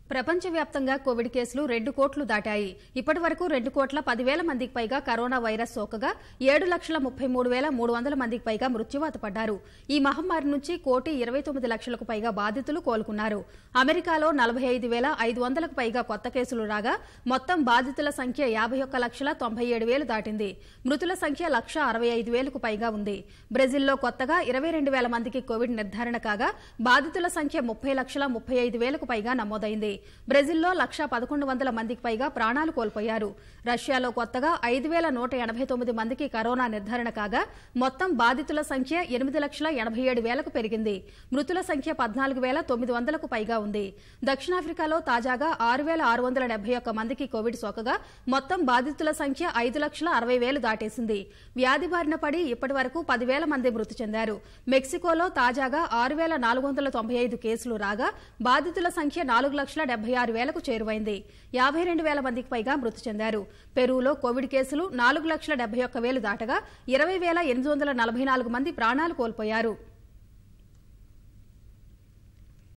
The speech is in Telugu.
ప్రపంచవ్యాప్తంగా కోవిడ్ కేసులు రెండు కోట్లు దాటాయి ఇప్పటి వరకు రెండు కోట్ల పదివేల మందికి పైగా కరోనా వైరస్ సోకగా ఏడు లక్షల ముప్పై మూడు వేల మూడు వందల మందికి పైగా మృత్యువాత పడ్డారు ఈ మహమ్మారి నుంచి కోటి ఇరవై తొమ్మిది లక్షలకు పైగా బాధితులు కోలుకున్నారు అమెరికాలో నలభై ఐదు వేల ఐదు వందలకు పైగా కొత్త కేసులు రాగా మొత్తం బాధితుల సంఖ్య యాభై ఒక్క లక్షల తొంభై ఏడు వేలు దాటింది మృతుల సంఖ్య లక్ష అరవై ఐదు వేలకు పైగా ఉంది బ్రెజిల్లో కొత్తగా ఇరవై రెండు వేల మందికి కోవిడ్ నిర్ధారణ కాగా బాధితుల సంఖ్య ముప్పై లక్షల ముప్పై ఐదు వేలకు పైగా నమోదైంది బ్రెజిల్లో లక్ష పదకొండు వందల మందికి పైగా ప్రాణాలు కోల్పోయారు రష్యాలో కొత్తగా ఐదు వేల నూట ఎనభై తొమ్మిది మందికి కరోనా నిర్ధారణ కాగా మొత్తం బాధితుల సంఖ్య ఎనిమిది లక్షల ఎనభై ఏడు వేలకు పెరిగింది మృతుల సంఖ్య పద్నాలుగు వేల తొమ్మిది వందలకు పైగా ఉంది దక్షిణాఫ్రికాలో తాజాగా ఆరు వేల ఆరు వందల డెబ్బై ఒక్క మందికి కోవిడ్ సోకగా మొత్తం బాధితుల సంఖ్య ఐదు లక్షల అరవై వేలు దాటేసింది వ్యాధి బారిన పడి ఇప్పటి వరకు పదివేల మంది మృతి చెందారు మెక్సికోలో తాజాగా ఆరు వేల నాలుగు వందల తొంభై ఐదు కేసులు రాగా బాధితుల సంఖ్య నాలుగు లక్షల డెబ్బై ఆరు వేలకు చేరువైంది యాభై రెండు వేల మందికి పైగా మృతి చెందారు పెరూలో కోవిడ్ కేసులు నాలుగు లక్షల డెబ్బై ఒక్క వేలు దాటగా ఇరవై వేల ఎనిమిది వందల నలభై నాలుగు మంది ప్రాణాలు కోల్పోయారు